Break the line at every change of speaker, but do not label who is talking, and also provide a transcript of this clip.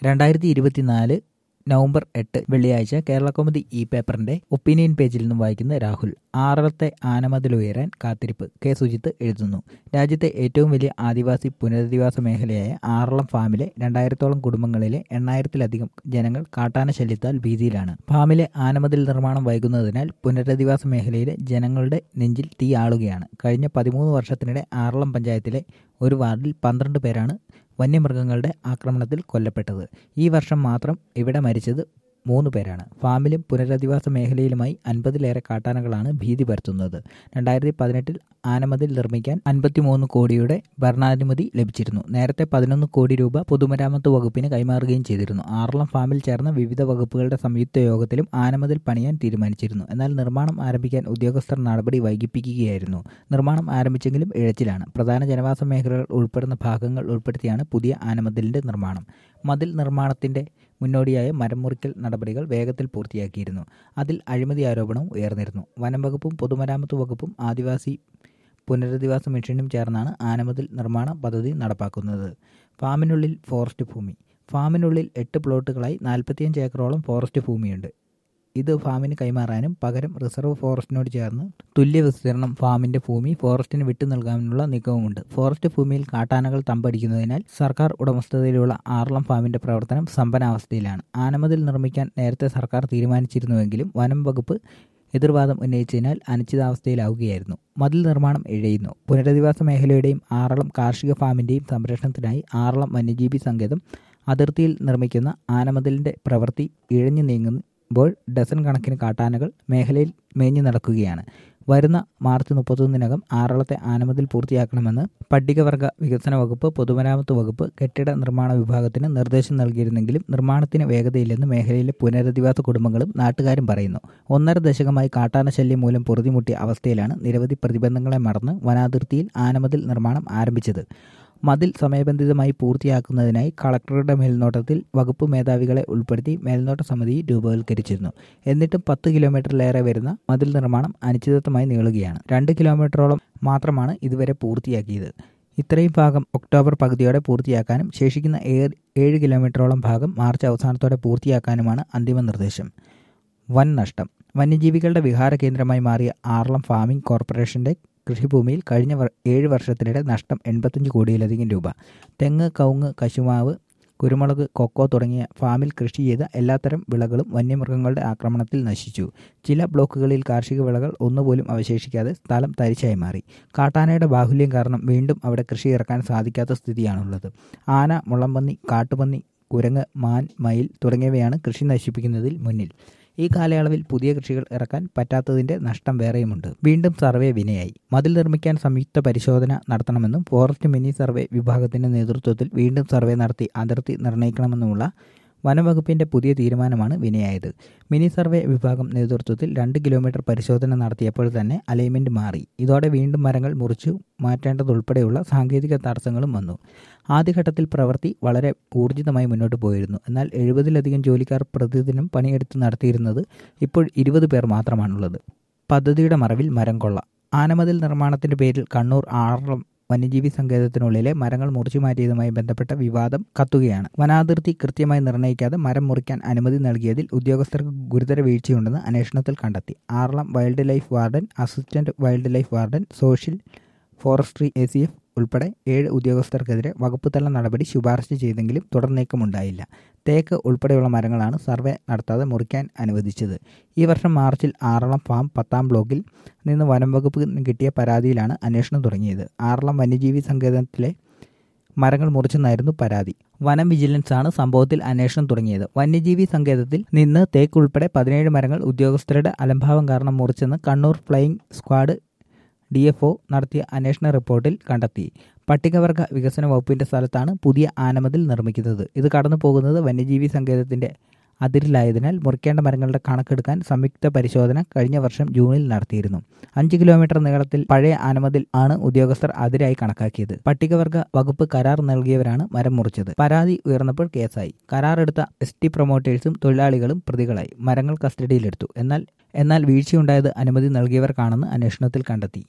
രണ്ടായിരത്തി ഇരുപത്തിനാല് നവംബർ എട്ട് വെള്ളിയാഴ്ച കേരളകൗമുദി ഇ പേപ്പറിന്റെ ഒപ്പീനിയൻ പേജിൽ നിന്നും വായിക്കുന്ന രാഹുൽ ആറളത്തെ ആനമതിലുയരാൻ കാത്തിരിപ്പ് കെ സുജിത്ത് എഴുതുന്നു രാജ്യത്തെ ഏറ്റവും വലിയ ആദിവാസി പുനരധിവാസ മേഖലയായ ആറളം ഫാമിലെ രണ്ടായിരത്തോളം കുടുംബങ്ങളിലെ എണ്ണായിരത്തിലധികം ജനങ്ങൾ കാട്ടാന ശല്യത്താൽ ഭീതിയിലാണ് ഫാമിലെ ആനമതിൽ നിർമ്മാണം വൈകുന്നതിനാൽ പുനരധിവാസ മേഖലയിലെ ജനങ്ങളുടെ നെഞ്ചിൽ തീ ആളുകയാണ് കഴിഞ്ഞ പതിമൂന്ന് വർഷത്തിനിടെ ആറളം പഞ്ചായത്തിലെ ഒരു വാർഡിൽ പന്ത്രണ്ട് പേരാണ് വന്യമൃഗങ്ങളുടെ ആക്രമണത്തിൽ കൊല്ലപ്പെട്ടത് ഈ വർഷം മാത്രം ഇവിടെ മരിച്ചത് മൂന്ന് പേരാണ് ഫാമിലും പുനരധിവാസ മേഖലയിലുമായി അൻപതിലേറെ കാട്ടാനകളാണ് ഭീതി പരത്തുന്നത് രണ്ടായിരത്തി പതിനെട്ടിൽ ആനമതിൽ നിർമ്മിക്കാൻ അൻപത്തിമൂന്ന് കോടിയുടെ ഭരണാനുമതി ലഭിച്ചിരുന്നു നേരത്തെ പതിനൊന്ന് കോടി രൂപ പൊതുമരാമത്ത് വകുപ്പിന് കൈമാറുകയും ചെയ്തിരുന്നു ആറളം ഫാമിൽ ചേർന്ന വിവിധ വകുപ്പുകളുടെ സംയുക്ത യോഗത്തിലും ആനമതിൽ പണിയാൻ തീരുമാനിച്ചിരുന്നു എന്നാൽ നിർമ്മാണം ആരംഭിക്കാൻ ഉദ്യോഗസ്ഥർ നടപടി വൈകിപ്പിക്കുകയായിരുന്നു നിർമ്മാണം ആരംഭിച്ചെങ്കിലും ഇഴച്ചിലാണ് പ്രധാന ജനവാസ മേഖലകൾ ഉൾപ്പെടുന്ന ഭാഗങ്ങൾ ഉൾപ്പെടുത്തിയാണ് പുതിയ ആനമതിലിന്റെ നിർമ്മാണം മതിൽ നിർമ്മാണത്തിന്റെ മുന്നോടിയായ മരം മുറിക്കൽ നടപടികൾ വേഗത്തിൽ പൂർത്തിയാക്കിയിരുന്നു അതിൽ അഴിമതി ആരോപണവും ഉയർന്നിരുന്നു വനം വകുപ്പും പൊതുമരാമത്ത് വകുപ്പും ആദിവാസി പുനരധിവാസ മിഷനും ചേർന്നാണ് ആനമതിൽ നിർമ്മാണ പദ്ധതി നടപ്പാക്കുന്നത് ഫാമിനുള്ളിൽ ഫോറസ്റ്റ് ഭൂമി ഫാമിനുള്ളിൽ എട്ട് പ്ലോട്ടുകളായി നാൽപ്പത്തിയഞ്ച് ഏക്കറോളം ഫോറസ്റ്റ് ഭൂമിയുണ്ട് ഇത് ഫാമിന് കൈമാറാനും പകരം റിസർവ് ഫോറസ്റ്റിനോട് ചേർന്ന് തുല്യ വിസ്തീർണം ഫാമിന്റെ ഭൂമി ഫോറസ്റ്റിന് വിട്ടു നൽകാനുള്ള നീക്കവുമുണ്ട് ഫോറസ്റ്റ് ഭൂമിയിൽ കാട്ടാനകൾ തമ്പടിക്കുന്നതിനാൽ സർക്കാർ ഉടമസ്ഥതയിലുള്ള ആറളം ഫാമിന്റെ പ്രവർത്തനം സമ്പന്നാവസ്ഥയിലാണ് ആനമതിൽ നിർമ്മിക്കാൻ നേരത്തെ സർക്കാർ തീരുമാനിച്ചിരുന്നുവെങ്കിലും വനം വകുപ്പ് എതിർവാദം ഉന്നയിച്ചതിനാൽ അനിശ്ചിതാവസ്ഥയിലാവുകയായിരുന്നു മതിൽ നിർമ്മാണം ഇഴയുന്നു പുനരധിവാസ മേഖലയുടെയും ആറളം കാർഷിക ഫാമിന്റെയും സംരക്ഷണത്തിനായി ആറളം വന്യജീവി സങ്കേതം അതിർത്തിയിൽ നിർമ്മിക്കുന്ന ആനമതിലിന്റെ പ്രവൃത്തി ഇഴഞ്ഞു നീങ്ങുമ്പോൾ ഡസൻ കണക്കിന് കാട്ടാനകൾ മേഖലയിൽ മേഞ്ഞു നടക്കുകയാണ് വരുന്ന മാർച്ച് മുപ്പത്തൊന്നിനകം ആറളത്തെ ആനമതിൽ പൂർത്തിയാക്കണമെന്ന് പട്ടികവർഗ വികസന വകുപ്പ് പൊതുമരാമത്ത് വകുപ്പ് കെട്ടിട നിർമ്മാണ വിഭാഗത്തിന് നിർദ്ദേശം നൽകിയിരുന്നെങ്കിലും നിർമ്മാണത്തിന് വേഗതയില്ലെന്ന് മേഖലയിലെ പുനരധിവാസ കുടുംബങ്ങളും നാട്ടുകാരും പറയുന്നു ഒന്നര ദശകമായി കാട്ടാന ശല്യം മൂലം പൊറുതിമുട്ടിയ അവസ്ഥയിലാണ് നിരവധി പ്രതിബന്ധങ്ങളെ മറന്ന് വനാതിർത്തിയിൽ ആനമതിൽ നിർമ്മാണം ആരംഭിച്ചത് മതിൽ സമയബന്ധിതമായി പൂർത്തിയാക്കുന്നതിനായി കളക്ടറുടെ മേൽനോട്ടത്തിൽ വകുപ്പ് മേധാവികളെ ഉൾപ്പെടുത്തി മേൽനോട്ട സമിതി രൂപവൽക്കരിച്ചിരുന്നു എന്നിട്ടും പത്ത് കിലോമീറ്ററിലേറെ വരുന്ന മതിൽ നിർമ്മാണം അനിശ്ചിതത്വമായി നീളുകയാണ് രണ്ട് കിലോമീറ്ററോളം മാത്രമാണ് ഇതുവരെ പൂർത്തിയാക്കിയത് ഇത്രയും ഭാഗം ഒക്ടോബർ പകുതിയോടെ പൂർത്തിയാക്കാനും ശേഷിക്കുന്ന ഏഴ് കിലോമീറ്ററോളം ഭാഗം മാർച്ച് അവസാനത്തോടെ പൂർത്തിയാക്കാനുമാണ് അന്തിമ നിർദ്ദേശം വൻ നഷ്ടം വന്യജീവികളുടെ വിഹാര കേന്ദ്രമായി മാറിയ ആർളം ഫാമിംഗ് കോർപ്പറേഷന്റെ കൃഷിഭൂമിയിൽ കഴിഞ്ഞ ഏഴ് വർഷത്തിനിടെ നഷ്ടം എൺപത്തഞ്ച് കോടിയിലധികം രൂപ തെങ്ങ് കവുങ്ങ് കശുമാവ് കുരുമുളക് കൊക്കോ തുടങ്ങിയ ഫാമിൽ കൃഷി ചെയ്ത എല്ലാത്തരം വിളകളും വന്യമൃഗങ്ങളുടെ ആക്രമണത്തിൽ നശിച്ചു ചില ബ്ലോക്കുകളിൽ കാർഷിക വിളകൾ ഒന്നുപോലും അവശേഷിക്കാതെ സ്ഥലം തരിച്ചായി മാറി കാട്ടാനയുടെ ബാഹുല്യം കാരണം വീണ്ടും അവിടെ കൃഷി ഇറക്കാൻ സാധിക്കാത്ത സ്ഥിതിയാണുള്ളത് ആന മുള്ളംപന്നി കാട്ടുപന്നി കുരങ്ങ് മാൻ മയിൽ തുടങ്ങിയവയാണ് കൃഷി നശിപ്പിക്കുന്നതിൽ മുന്നിൽ ഈ കാലയളവിൽ പുതിയ കൃഷികൾ ഇറക്കാൻ പറ്റാത്തതിന്റെ നഷ്ടം വേറെയുമുണ്ട് വീണ്ടും സർവേ വിനയായി മതിൽ നിർമ്മിക്കാൻ സംയുക്ത പരിശോധന നടത്തണമെന്നും ഫോറസ്റ്റ് മിനി സർവേ വിഭാഗത്തിന്റെ നേതൃത്വത്തിൽ വീണ്ടും സർവേ നടത്തി അതിർത്തി നിർണ്ണയിക്കണമെന്നുമുള്ള വനംവകുപ്പിന്റെ പുതിയ തീരുമാനമാണ് വിനയായത് മിനി സർവേ വിഭാഗം നേതൃത്വത്തിൽ രണ്ട് കിലോമീറ്റർ പരിശോധന നടത്തിയപ്പോൾ തന്നെ അലൈൻമെന്റ് മാറി ഇതോടെ വീണ്ടും മരങ്ങൾ മുറിച്ചു മാറ്റേണ്ടതുൾപ്പെടെയുള്ള സാങ്കേതിക തടസ്സങ്ങളും വന്നു ആദ്യഘട്ടത്തിൽ പ്രവൃത്തി വളരെ ഊർജിതമായി മുന്നോട്ട് പോയിരുന്നു എന്നാൽ എഴുപതിലധികം ജോലിക്കാർ പ്രതിദിനം പണിയെടുത്ത് നടത്തിയിരുന്നത് ഇപ്പോൾ ഇരുപത് പേർ മാത്രമാണുള്ളത് പദ്ധതിയുടെ മറവിൽ മരം കൊള്ള ആനമതിൽ നിർമ്മാണത്തിന്റെ പേരിൽ കണ്ണൂർ ആറളം വന്യജീവി സങ്കേതത്തിനുള്ളിലെ മരങ്ങൾ മുറിച്ചു മാറ്റിയതുമായി ബന്ധപ്പെട്ട വിവാദം കത്തുകയാണ് വനാതിർത്തി കൃത്യമായി നിർണ്ണയിക്കാതെ മരം മുറിക്കാൻ അനുമതി നൽകിയതിൽ ഉദ്യോഗസ്ഥർക്ക് ഗുരുതര വീഴ്ചയുണ്ടെന്ന് അന്വേഷണത്തിൽ കണ്ടെത്തി Aralam wild life warden assistant wild life warden social forestry A C F ഉൾപ്പെടെ ഏഴ് ഉദ്യോഗസ്ഥർക്കെതിരെ വകുപ്പ് തല നടപടി ശുപാർശ ചെയ്തെങ്കിലും തുടർ നീക്കമുണ്ടായില്ല തേക്ക് ഉൾപ്പെടെയുള്ള മരങ്ങളാണ് സർവേ നടത്താതെ മുറിക്കാൻ അനുവദിച്ചത് ഈ വർഷം മാർച്ചിൽ ആറളം ഫാം പത്താം ബ്ലോക്കിൽ നിന്ന് വനം വകുപ്പിന് കിട്ടിയ പരാതിയിലാണ് അന്വേഷണം തുടങ്ങിയത് ആറളം വന്യജീവി സങ്കേതത്തിലെ മരങ്ങൾ മുറിച്ചെന്നായിരുന്നു പരാതി വനം വിജിലൻസ് ആണ് സംഭവത്തിൽ അന്വേഷണം തുടങ്ങിയത് വന്യജീവി സങ്കേതത്തിൽ നിന്ന് തേക്ക് ഉൾപ്പെടെ പതിനേഴ് മരങ്ങൾ ഉദ്യോഗസ്ഥരുടെ അലംഭാവം കാരണം മുറിച്ചെന്ന് Kannur flying squad D F O നടത്തിയ അന്വേഷണ റിപ്പോർട്ടിൽ കണ്ടെത്തി പട്ടികവർഗ വികസന വകുപ്പിന്റെ സ്ഥലത്താണ് പുതിയ ആനമതിൽ നിർമ്മിക്കുന്നത് ഇത് കടന്നു പോകുന്നത് വന്യജീവി സങ്കേതത്തിന്റെ അതിരിലായതിനാൽ മുറിക്കേണ്ട മരങ്ങളുടെ കണക്കെടുക്കാൻ സംയുക്ത പരിശോധന കഴിഞ്ഞ വർഷം ജൂണിൽ നടത്തിയിരുന്നു അഞ്ച് കിലോമീറ്റർ നീളത്തിൽ പഴയ ആനമതിൽ ആണ് ഉദ്യോഗസ്ഥർ അതിരായി കണക്കാക്കിയത് പട്ടികവർഗ വകുപ്പ് കരാർ നൽകിയവരാണ് മരം മുറിച്ചത് പരാതി ഉയർന്നപ്പോൾ കേസായി കരാർ എടുത്ത എസ് ടി പ്രൊമോട്ടേഴ്സും തൊഴിലാളികളും പ്രതികളായി മരങ്ങൾ കസ്റ്റഡിയിലെടുത്തു എന്നാൽ എന്നാൽ വീഴ്ചയുണ്ടായത് അനുമതി നൽകിയവർക്കാണെന്ന് അന്വേഷണത്തിൽ കണ്ടെത്തി